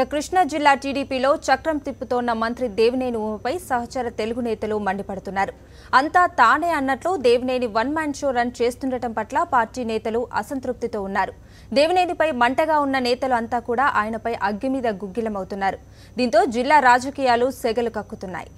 ఇక కృష్ణా జిల్లా టీడీపీలో చక్రం తిప్పుతోన్న మంత్రి దేవినేని ఉమపై సహచర తెలుగు నేతలు మండిపడుతున్నారు అంతా తానే అన్నట్లు Devineni one man show run చేస్తుండటం పట్ల పార్టీ నేతలు అసంతృప్తితో ఉన్నారు దేవినేనిపై మంటగా ఉన్న నేతలు అంతా కూడా ఆయనపై అగ్గి మీద గుగ్గిలమవుతున్నారు దీంతో జిల్లా రాజకీయాలు సెగలు కక్కుతున్నాయి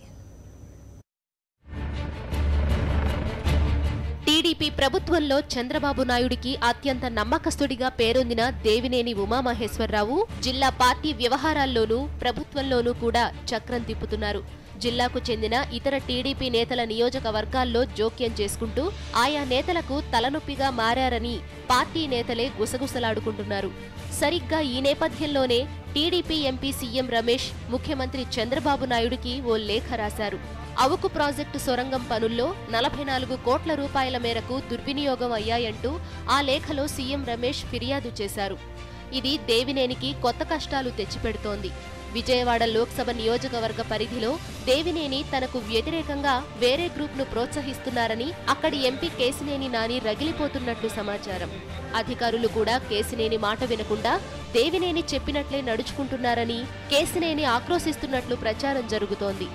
టీడీపీ ప్రభుత్వంలో చంద్రబాబు నాయుడికి అత్యంత నమ్మకస్తుడిగా పేరొందిన దేవినేని ఉమామహేశ్వరరావు జిల్లా పార్టీ వ్యవహారాల్లోనూ ప్రభుత్వంలోనూ కూడా చక్రం తిప్పుతున్నారు జిల్లాకు చెందిన ఇతర టీడీపీ నేతల నియోజకవర్గాల్లో జోక్యం చేసుకుంటూ ఆయా నేతలకు తలనొప్పిగా మారారని పార్టీ నేతలే గుసగుసలాడుకుంటున్నారు సరిగ్గా ఈ నేపథ్యంలోనే టీడీపీ ఎంపీ సీఎం రమేష్ ముఖ్యమంత్రి చంద్రబాబు నాయుడికి ఓ లేఖ రాశారు అవుకు ప్రాజెక్టు సొరంగం పనుల్లో నలభై నాలుగు కోట్ల రూపాయల మేరకు దుర్వినియోగం అయ్యాయంటూ ఆ లేఖలో సీఎం రమేష్ ఫిర్యాదు చేశారు ఇది దేవినేనికి కొత్త కష్టాలు తెచ్చిపెడుతోంది విజయవాడ లోక్సభ నియోజకవర్గ పరిధిలో దేవినేని తనకు వ్యతిరేకంగా వేరే గ్రూప్ను ప్రోత్సహిస్తున్నారని అక్కడి ఎంపీ కేసినేని నాని రగిలిపోతున్నట్లు సమాచారం అధికారులు కూడా కేసినేని మాట వినకుండా దేవినేని చెప్పినట్లే నడుచుకుంటున్నారని కేసినేని ఆక్రోశిస్తున్నట్లు ప్రచారం జరుగుతోంది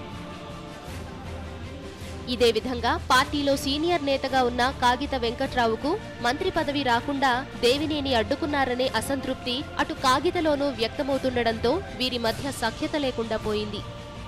ఇదే విధంగా పార్టీలో సీనియర్ నేతగా ఉన్న కాగిత వెంకట్రావుకు మంత్రి పదవి రాకుండా దేవినేని అడ్డుకున్నారనే అసంతృప్తి అటు కాగితలోనూ వ్యక్తమవుతుండటంతో వీరి మధ్య సఖ్యత లేకుండా పోయింది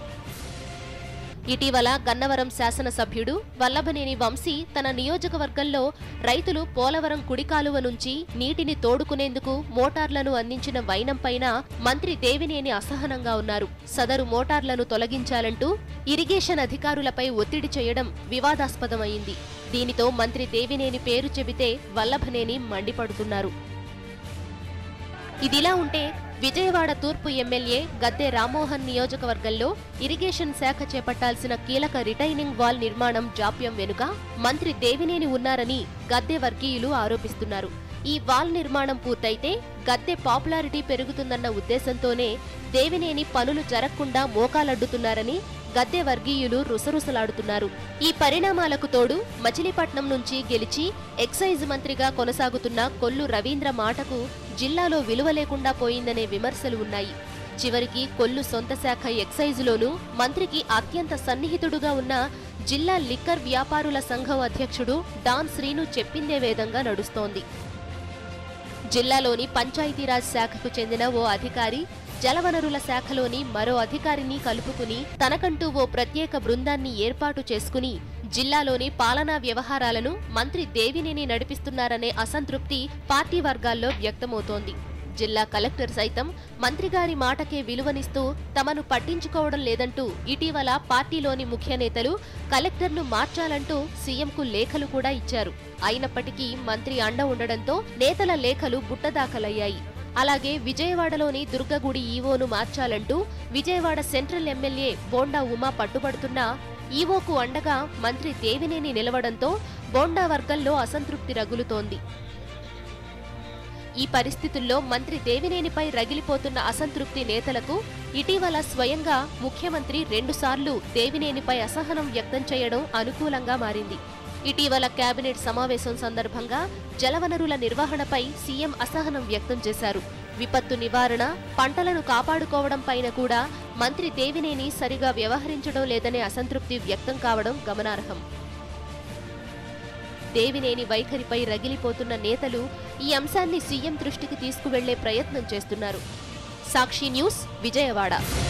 ఇటీవల గన్నవరం శాసనసభ్యుడు వల్లభనేని వంశీ తన నియోజకవర్గంలో రైతులు పోలవరం కుడికాలువ నుంచి నీటిని తోడుకునేందుకు మోటార్లను అందించిన వైనంపైన మంత్రి దేవినేని అసహనంగా ఉన్నారు సదరు మోటార్లను తొలగించాలంటూ ఇరిగేషన్ అధికారులపై ఒత్తిడి చేయడం వివాదాస్పదమైంది దీనితో మంత్రి దేవినేని పేరు చెబితే వల్లభనేని మండిపడుతున్నారు ఇదిలా ఉంటే విజయవాడ తూర్పు ఎమ్మెల్యే గద్దె రామ్మోహన్ నియోజకవర్గంలో ఇరిగేషన్ శాఖ చేపట్టాల్సిన కీలక రిటైనింగ్ వాల్ నిర్మాణం జాప్యం వెనుక మంత్రి దేవినేని ఉన్నారని గద్దె వర్గీయులు ఆరోపిస్తున్నారు ఈ వాల్ నిర్మాణం పూర్తయితే గద్దె పాపులారిటీ పెరుగుతుందన్న ఉద్దేశంతోనే దేవినేని పనులు జరగకుండా మోకాలడ్డుతున్నారని గద్దె వర్గీయులు రుసరుసలాడుతున్నారు ఈ పరిణామాలకు తోడు మచిలీపట్నం నుంచి గెలిచి ఎక్సైజ్ మంత్రిగా కొనసాగుతున్న కొల్లు రవీంద్ర మాటకు జిల్లాలో విలువ లేకుండా పోయిందనే విమర్శలు ఉన్నాయి చివరికి కొల్లు సొంత శాఖ ఎక్సైజులోనూ మంత్రికి అత్యంత సన్నిహితుడుగా ఉన్న జిల్లా లిక్కర్ వ్యాపారుల సంఘం అధ్యక్షుడు డాన్ శ్రీను చెప్పిందే వేదంగా నడుస్తోంది జిల్లాలోని పంచాయతీరాజ్ శాఖకు చెందిన ఓ అధికారి జలవనరుల శాఖలోని మరో అధికారిని కలుపుకుని తనకంటూ ఓ ప్రత్యేక బృందాన్ని ఏర్పాటు చేసుకుని జిల్లాలోని పాలనా వ్యవహారాలను మంత్రి దేవినేని నడిపిస్తున్నారనే అసంతృప్తి పార్టీ వర్గాల్లో వ్యక్తమవుతోంది జిల్లా కలెక్టర్ సైతం మంత్రిగారి మాటకే విలువనిస్తూ తమను పట్టించుకోవడం లేదంటూ ఇటీవల పార్టీలోని ముఖ్య నేతలు కలెక్టర్ను మార్చాలంటూ సీఎంకు లేఖలు కూడా ఇచ్చారు అయినప్పటికీ మంత్రి అండ ఉండడంతో నేతల లేఖలు బుట్టదాఖలయ్యాయి అలాగే విజయవాడలోని దుర్గగుడి ఈవోను మార్చాలంటూ విజయవాడ సెంట్రల్ ఎమ్మెల్యే బోండా ఉమా పట్టుబడుతున్నా ఈవోకు అండగా మంత్రి దేవినేని నిలవడంతో బోండా వర్గంలో అసంతృప్తి రగులుతోంది ఈ పరిస్థితుల్లో మంత్రి దేవినేనిపై రగిలిపోతున్న అసంతృప్తి నేతలకు ఇటీవల స్వయంగా ముఖ్యమంత్రి రెండుసార్లు దేవినేనిపై అసహనం వ్యక్తం చేయడం అనుకూలంగా మారింది ఇటీవల కేబినెట్ సమావేశం సందర్భంగా జలవనరుల నిర్వహణపై సీఎం అసహనం వ్యక్తం చేశారు విపత్తు నివారణ పంటలను కాపాడుకోవడం పైన కూడా మంత్రి దేవినేని సరిగా వ్యవహరించడం లేదనే అసంతృప్తి వ్యక్తం కావడం గమనార్హం దేవినేని వైఖరిపై రగిలిపోతున్న నేతలు ఈ అంశాన్ని సీఎం దృష్టికి తీసుకువెళ్లే ప్రయత్నం చేస్తున్నారు సాక్షి న్యూస్ విజయవాడ